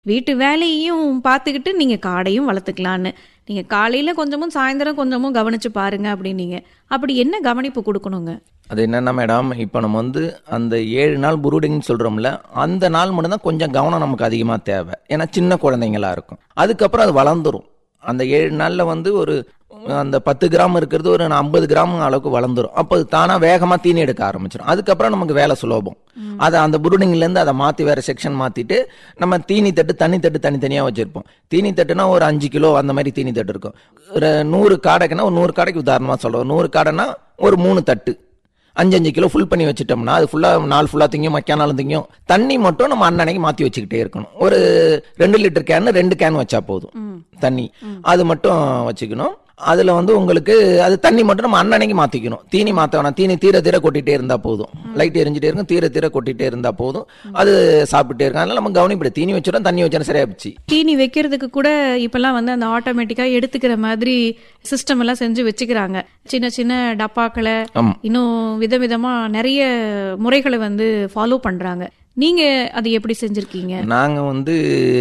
வீட்டு வேலையையும் பார்த்துக்கிட்டு நீங்க காடையும் வளர்த்துக்கலான்னு நீங்க காலையில கொஞ்சமும் சாயந்தரம் கொஞ்சமும் கவனிச்சு பாருங்க அப்படின்னீங்க அப்படி என்ன கவனிப்பு கொடுக்கணுங்க அது என்னன்னா மேடம் இப்போ நம்ம வந்து அந்த ஏழு நாள் புரூடிங்னு சொல்கிறோம்ல அந்த நாள் மட்டும்தான் கொஞ்சம் கவனம் நமக்கு அதிகமாக தேவை ஏன்னா சின்ன குழந்தைங்களா இருக்கும் அதுக்கப்புறம் அது வளர்ந்துரும் அந்த ஏழு நாளில் வந்து ஒரு அந்த பத்து கிராம் இருக்கிறது ஒரு ஐம்பது கிராம் அளவுக்கு வளர்ந்துரும் அப்போ அது தானாக வேகமாக தீனி எடுக்க ஆரம்பிச்சிடும் அதுக்கப்புறம் நமக்கு வேலை சுலபம் அதை அந்த புரூடிங்லேருந்து அதை மாற்றி வேற செக்ஷன் மாற்றிட்டு நம்ம தீனி தட்டு தண்ணி தட்டு தனித்தனியாக வச்சுருப்போம் தீனி தட்டுனா ஒரு அஞ்சு கிலோ அந்த மாதிரி தீனி தட்டு இருக்கும் ஒரு நூறு காடைக்குன்னா ஒரு நூறு காடைக்கு உதாரணமாக சொல்கிறோம் நூறு காடைன்னா ஒரு மூணு தட்டு அஞ்சு அஞ்சு கிலோ ஃபுல் பண்ணி வச்சுட்டோம்னா அது ஃபுல்லாக நாள் ஃபுல்லாக திங்கும் மக்கானாலும் திங்கும் தண்ணி மட்டும் நம்ம அன்னன்னைக்கு மாற்றி வச்சுக்கிட்டே இருக்கணும் ஒரு ரெண்டு லிட்டர் கேன் ரெண்டு கேன் வச்சா போதும் தண்ணி அது மட்டும் வச்சுக்கணும் அதில் வந்து உங்களுக்கு அது தண்ணி மட்டும் நம்ம அன்னன்னைக்கு மாற்றிக்கணும் தீனி மாற்ற வேணாம் தீனி தீர தீர கொட்டிகிட்டே இருந்தால் போதும் லைட் எரிஞ்சிட்டே இருக்கும் தீர தீர கொட்டிகிட்டே இருந்தால் போதும் அது சாப்பிட்டே இருக்கும் அதனால நம்ம கவனிப்படு தீனி வச்சிடும் தண்ணி வச்சோன்னா சரியா போச்சு தீனி வைக்கிறதுக்கு கூட இப்பெல்லாம் வந்து அந்த ஆட்டோமேட்டிக்கா எடுத்துக்கிற மாதிரி சிஸ்டம் எல்லாம் செஞ்சு வச்சுக்கிறாங்க சின்ன சின்ன டப்பாக்களை ஆமா. இன்னும் விதவிதமா நிறைய முறைகளை வந்து ஃபாலோ பண்றாங்க நீங்க அது எப்படி செஞ்சிருக்கீங்க நாங்கள் வந்து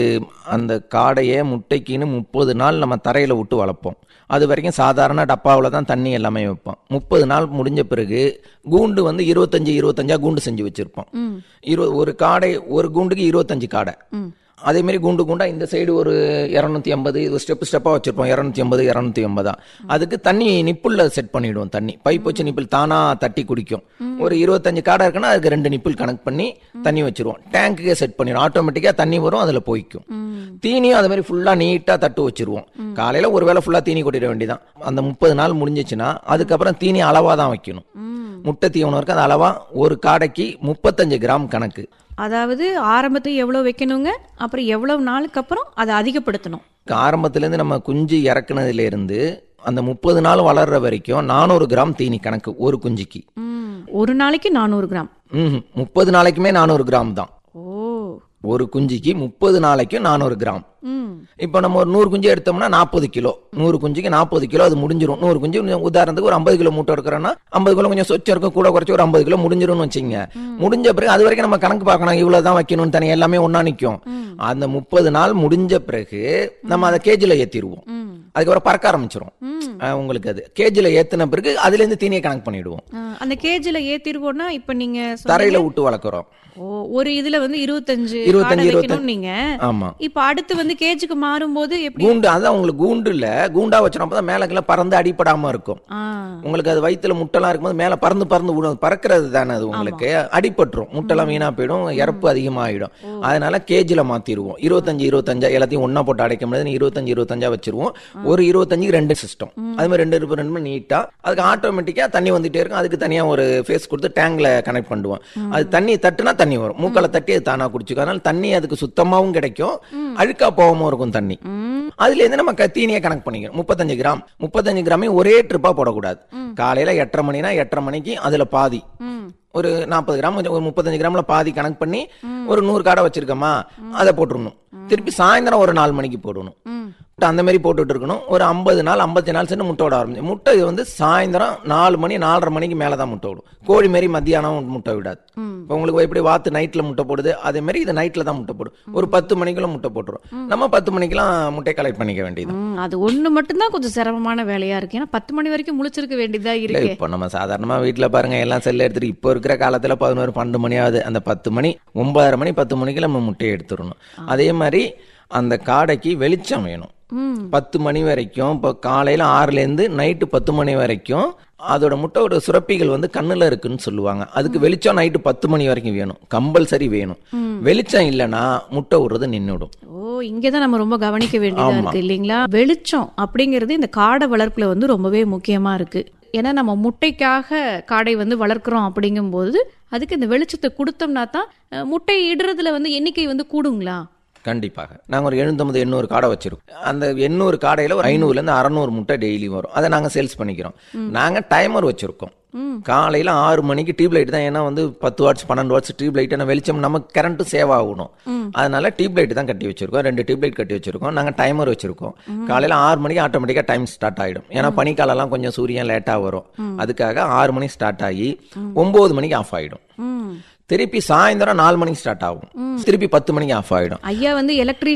அந்த காடையை முட்டைக்குன்னு முப்பது நாள் நம்ம தரையில் விட்டு வளர்ப்போம் அது வரைக்கும் சாதாரண டப்பாவில் தான் தண்ணி எல்லாமே வைப்போம் முப்பது நாள் முடிஞ்ச பிறகு கூண்டு வந்து இருபத்தஞ்சு இருபத்தஞ்சா கூண்டு செஞ்சு வச்சுருப்போம் இரு ஒரு காடை ஒரு கூண்டுக்கு இருபத்தஞ்சு காடை அதே மாதிரி குண்டு குண்டா இந்த சைடு ஒரு இரநூத்தி ஐம்பது இது ஸ்டெப் ஸ்டெப்பாக வச்சிருப்போம் இரநூத்தி ஐம்பது இரநூத்தி ஐம்பதா அதுக்கு தண்ணி நிப்புல்ல செட் பண்ணிடுவோம் தண்ணி பைப் வச்சு நிப்பிள் தானா தட்டி குடிக்கும் ஒரு இருபத்தஞ்சு காடை இருக்குன்னா அதுக்கு ரெண்டு நிப்பிள் கனெக்ட் பண்ணி தண்ணி வச்சிருவோம் டேங்க்குக்கே செட் பண்ணிடுவோம் ஆட்டோமேட்டிக்காக தண்ணி வரும் அதில் போய்க்கும் தீனியும் அது மாதிரி ஃபுல்லாக நீட்டாக தட்டு வச்சிருவோம் காலையில் ஒரு வேளை ஃபுல்லாக தீனி கொட்டிட வேண்டியதான் அந்த முப்பது நாள் முடிஞ்சிச்சுன்னா அதுக்கப்புறம் தீனி அளவாக தான் வைக்கணும் முட்டை தீவனம் இருக்கு அது அளவா ஒரு காடைக்கு முப்பத்தஞ்சு கிராம் கணக்கு அதாவது ஆரம்பத்துல எவ்வளவு வைக்கணுங்க அப்புறம் எவ்வளவு நாளுக்கு அப்புறம் அதை அதிகப்படுத்தணும் ஆரம்பத்துலேருந்து நம்ம குஞ்சு இறக்குனதுல இருந்து அந்த முப்பது நாள் வளர்ற வரைக்கும் நானூறு கிராம் தீனி கணக்கு ஒரு குஞ்சுக்கு ஒரு நாளைக்கு நானூறு கிராம் ம் முப்பது நாளைக்குமே நானூறு கிராம் தான் ஓ ஒரு குஞ்சுக்கு முப்பது நாளைக்கும் நானூறு கிராம் ம் இப்போ நம்ம ஒரு நூறு குஞ்சு எடுத்தோம்னா நாற்பது கிலோ நூறு குஞ்சுக்கு நாற்பது கிலோ அது முடிஞ்சிரும் நூறு குஞ்சு கொஞ்சம் உதாரணத்துக்கு ஒரு ஐம்பது கிலோ மூட்டை எடுக்கிறோன்னா ஐம்பது கிலோ கொஞ்சம் சொச்சம் இருக்கும் கூட குறைச்சி ஒரு ஐம்பது கிலோ முடிஞ்சிரும்னு வச்சுங்க முடிஞ்ச பிறகு அது வரைக்கும் நம்ம கணக்கு பார்க்கணும் இவ்வளவு தான் வைக்கணும்னு தனி எல்லாமே ஒண்ணா நிற்கும் அந்த முப்பது நாள் முடிஞ்ச பிறகு நம்ம அதை கேஜில் ஏற்றிடுவோம் அதுக்கப்புறம் பறக்க ஆரம்பிச்சிரும் அஹ் உங்களுக்கு அது கேஜில் ஏற்றின பிறகு அதுலேருந்து தீனியை கணக்கு பண்ணிடுவோம் ஆ, அந்த கேஜில ஏத்திருவோம்னா இப்ப நீங்க சொன்னீங்க- தரையில விட்டு வளர்க்குறோம் ஓ ஒரு இதுல வந்து இருபத்தஞ்சு இருபத்தஞ்சு, காடை இருபத்தஞ்சு. வைக்கணும் நீங்க ஆமா இப்ப அடுத்து வந்து கேஜுக்கு மாறும்போது எப்படி கூண்டு அதான் உங்களுக்கு கூண்டு இல்ல கூண்டா வச்சிடும் தான் மேல கீழே பறந்து அடிப்படாம இருக்கும் ஆ உங்களுக்கு அது வயித்துல முட்டைலாம் இருக்கும்போது மேல பறந்து பறந்து விடும் பறக்கிறது தானே அது உங்களுக்கு அடிபட்டுரும் முட்டைலாம் வீணா போயிடும் இறப்பு அதிகமாகிடும் அதனால கேஜில மாத்திடுவோம் இருபத்தஞ்சு இருபத்தஞ்சா எல்லாத்தையும் ஒண்ணா போட்டு அடைக்க முடியாது இருபத்தஞ்சு இருபத்தஞ்சா வச்சிருவோம் ஒரு இருபத்தஞ்சுக்கு ரெண்டு சிஸ்டம் அது மாதிரி ரெண்டு இருபது ரெண்டு நீட்டா அதுக்கு ஆட்டோமேட்டிக்கா தண்ணி வந்துட்டே இருக்கும் அதுக்கு தனியா ஒரு ஃபேஸ் கொடுத்து டேங்க்ல கனெக்ட் பண்ணுவோம் அது தண்ணி தட்டுனா தண்ணி வரும் மூக்கால தட்டி அது தானா குடிச்சுக்கும் அதனால தண்ணி அதுக்கு சுத்தமாவும் கிடைக்கும் அழுக்கா போகாம இருக்கும் தண்ணி அதுல இருந்து நம்ம க- தீனியை கணக்கு பண்ணிக்கணும் முப்பத்தஞ்சு கிராம் முப்பத்தஞ்சு கிராமையும் ஒரே ட்ரிப்பா போடக்கூடாது காலையில எட்டரை மணினா எட்டரை மணிக்கு அதுல பாதி ஒரு நாற்பது கிராம் கொஞ்சம் ஒரு முப்பத்தஞ்சு கிராம்ல பாதி கணக்கு பண்ணி ஒரு நூறு காடை வச்சிருக்கோமா அதை போட்டுருணும் திருப்பி சாயந்தரம் ஒரு நாலு மணிக்கு போடணும் அந்த மாதிரி போட்டுட்டு இருக்கணும் ஒரு ஐம்பது நாள் ஐம்பத்தி நாள் சென்று முட்டை விட ஆரம்பிச்சு முட்டை இது வந்து சாயந்தரம் நாலு மணி நாலரை மணிக்கு மேலே தான் முட்டை விடும் கோழி மாரி மத்தியானம் முட்டை விடாது இப்போ உங்களுக்கு எப்படி வாத்து நைட்டில் முட்டை போடுது அதே மாதிரி இது நைட்டில் தான் முட்டை போடும் ஒரு பத்து மணிக்குள்ள முட்டை போட்டுரும் நம்ம பத்து மணிக்கெல்லாம் முட்டை கலெக்ட் பண்ணிக்க வேண்டியது ம், அது ஒண்ணு மட்டும்தான் கொஞ்சம் சிரமமான வேலையா இருக்கு ஏன்னா பத்து மணி வரைக்கும் முழிச்சிருக்க வேண்டியதா இல்ல இருக்கு இப்போ நம்ம சாதாரணமா வீட்ல பாருங்க எல்லாம் செல்ல எடுத்துட்டு இப்போ இருக்கிற காலத்துல பதினோரு பன்னெண்டு மணி ஆகுது அந்த பத்து மணி ஒன்பதரை மணி பத்து மணிக்கு நம்ம முட்டையை எடுத்துடணும் அதே மாதிரி அந்த காடைக்கு வெளிச்சம் வேணும் பத்து மணி வரைக்கும் இப்போ காலையில ஆறுல இருந்து நைட்டு பத்து மணி வரைக்கும் அதோட முட்டையோட சுரப்பிகள் வந்து கண்ணுல இருக்குன்னு சொல்லுவாங்க அதுக்கு வெளிச்சம் நைட்டு பத்து மணி வரைக்கும் வேணும் கம்பல்சரி வேணும் வெளிச்சம் இல்லைன்னா முட்டை விடுறது நின்றுடும் ஓ இங்கதான் நம்ம ரொம்ப கவனிக்க வேண்டியதா இருக்கு இல்லைங்களா வெளிச்சம் அப்படிங்கிறது இந்த காடை வளர்ப்புல வந்து ரொம்பவே முக்கியமா இருக்கு ஏன்னா நம்ம முட்டைக்காக காடை வந்து வளர்க்குறோம் அப்படிங்கும்போது அதுக்கு இந்த வெளிச்சத்தை கொடுத்தோம்னா தான் அஹ், முட்டை இடுறதுல வந்து எண்ணிக்கை வந்து கூடுங்களா கண்டிப்பாக நாங்கள் ஒரு எழுநூத்தம்பது எண்ணூறு காடை வச்சிருக்கோம் அந்த எண்ணூறு காடையில் ஒரு ஐநூறுலேருந்து அறநூறு முட்டை டெய்லி வரும் அதை நாங்கள் சேல்ஸ் பண்ணிக்கிறோம் நாங்கள் டைமர் வச்சிருக்கோம் காலையில் ஆறு மணிக்கு டியூப் லைட் தான் ஏன்னா வந்து பத்து வாட்ஸ் பன்னெண்டு வாட்ஸ் டியூப் லைட் வெளிச்சம் நமக்கு கரண்ட் சேவ் ஆகணும் அதனால டியூப் லைட் தான் கட்டி வச்சிருக்கோம் ரெண்டு டியூப் லைட் கட்டி வச்சிருக்கோம் நாங்கள் டைமர் வச்சிருக்கோம் காலையில் ஆறு மணிக்கு ஆட்டோமேட்டிக்காக டைம் ஸ்டார்ட் ஆகிடும் ஏன்னா பனிக்காலம்லாம் கொஞ்சம் சூரியன் லேட்டாக வரும் அதுக்காக ஆறு மணிக்கு ஸ்டார்ட் ஆகி ஒம்பது மணிக்கு ஆஃப் ஆகிடும் திருப்பி சாயந்தரம் நாலு மணிக்கு ஸ்டார்ட் ஆகும் திருப்பி பத்து மணிக்கு ஆஃப் ஆகிடும் ஐயா வந்து எலக்ட்ரி